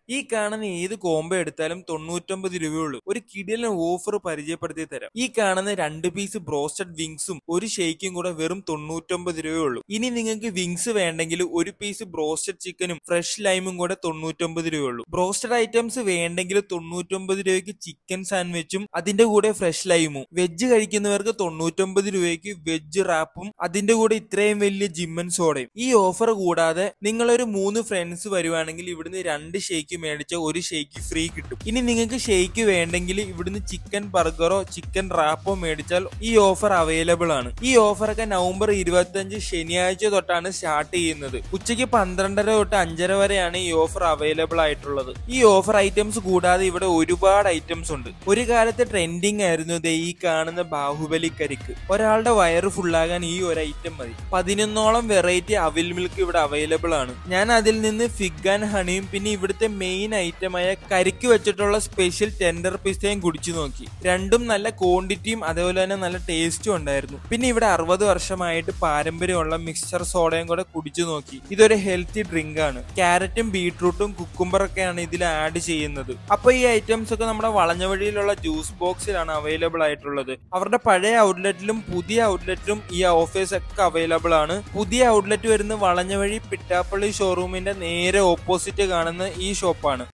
ഈ കാണുന്ന ഏത് കോംബോ എടുത്താലും തൊണ്ണൂറ്റൊമ്പത് രൂപയുള്ളൂ ഒരു കിടിലൻ ഓഫർ പരിചയപ്പെടുത്തി തരാം ഈ കാണുന്ന രണ്ട് പീസ് ബ്രോസ്റ്റഡ് വിങ്സും ഒരു ഷേക്കും കൂടെ വെറും തൊണ്ണൂറ്റൊമ്പത് രൂപയുള്ളൂ ഇനി നിങ്ങൾക്ക് വിങ്സ് വേണ്ടെങ്കിൽ ഒരു പീസ് ബ്രോസ്റ്റഡ് ചിക്കനും ഫ്രഷ് ലൈമും കൂടെ തൊണ്ണൂറ്റൊമ്പത് രൂപയുള്ളൂ ബ്രോസ്റ്റഡ് ഐറ്റംസ് വേണ്ടെങ്കിൽ തൊണ്ണൂറ്റൊമ്പത് രൂപയ്ക്ക് ചിക്കൻ സാൻഡ്വിച്ചും അതിന്റെ കൂടെ ഫ്രഷ് ലൈമും വെജ് കഴിക്കുന്നവർക്ക് തൊണ്ണൂറ്റൊമ്പത് രൂപയ്ക്ക് വെജ് റാപ്പും അതിന്റെ കൂടെ ഇത്രയും വലിയ ജിമ്മൻ സോഡയും ഈ ഓഫർ കൂടാതെ നിങ്ങളൊരു മൂന്ന് ഫ്രണ്ട്സ് വരുവാണെങ്കിൽ ഇവിടുന്ന് രണ്ട് ഷേക്ക് മേടിച്ച ഒരു ഷേക്ക് ഫ്രീ കിട്ടും ഇനി നിങ്ങൾക്ക് ഷേക്ക് വേണ്ടെങ്കിൽ ഇവിടുന്ന് ചിക്കൻ ബർഗറോ ചിക്കൻ റാപ്പോ മേടിച്ചാൽ ഈ ഓഫർ അവൈലബിൾ ആണ് ഈ ഓഫറൊക്കെ നവംബർ ഇരുപത്തഞ്ച് ശനിയാഴ്ച തൊട്ടാണ് സ്റ്റാർട്ട് ചെയ്യുന്നത് ഉച്ചയ്ക്ക് പന്ത്രണ്ടര തൊട്ട് അഞ്ചര വരെയാണ് ഈ ഓഫർ അവൈലബിൾ ആയിട്ടുള്ളത് ഈ ഓഫർ ഐറ്റംസ് കൂടാതെ ഇവിടെ ഒരുപാട് ഐറ്റംസ് ഉണ്ട് ഒരു കാലത്ത് ട്രെൻഡിങ് ആയിരുന്നു ദേ ഈ കാണുന്ന ബാഹുബലി കരിക്ക് ഒരാളുടെ വയറ് ഫുള്ളാകാൻ ഈ ഒരു ഐറ്റം മതി പതിനൊന്നോളം വെറൈറ്റി അവിൽ മിൽക്ക് ഇവിടെ അവൈലബിൾ ആണ് ഞാൻ അതിൽ നിന്ന് ഫിഗ് ആൻഡ് ഹണിയും പിന്നെ ഇവിടുത്തെ മെയിൻ ഐറ്റമായ കരിക്ക് വെച്ചിട്ടുള്ള സ്പെഷ്യൽ ടെൻഡർ പിസ്തയും കുടിച്ചു നോക്കി രണ്ടും നല്ല ക്വാണ്ടിറ്റിയും അതേപോലെ തന്നെ നല്ല ടേസ്റ്റും ഉണ്ടായിരുന്നു പിന്നെ ഇവിടെ അറുപത് വർഷമായിട്ട് പാരമ്പര്യമുള്ള മിക്സ്ചർ സോഡയും കൂടെ കുടിച്ചു നോക്കി ഇതൊരു ഹെൽത്തി ഡ്രിങ്ക് ആണ് ക്യാരറ്റും ബീട്രൂട്ടും കുക്കുംബറൊക്കെയാണ് ഇതിൽ ആഡ് ചെയ്യുന്നത് അപ്പൊ ഈ ഐറ്റംസ് ഒക്കെ നമ്മുടെ വളഞ്ഞ വഴിയിലുള്ള ജ്യൂസ് ബോക്സിലാണ് അവൈലബിൾ ആയിട്ടുള്ളത് അവരുടെ പഴയ ഔട്ട്ലെറ്റിലും പുതിയ ഔട്ട്ലെറ്റിലും ഈ ഓഫേഴ്സ് ഒക്കെ അവൈലബിൾ ആണ് പുതിയ ഔട്ട്ലെറ്റ് വരുന്ന വളഞ്ഞ വഴി പിട്ടാപ്പള്ളി ഷോറൂമിന്റെ നേരെ ഓപ്പോസിറ്റ് കാണുന്ന ഈ ഷോപ്പാണ്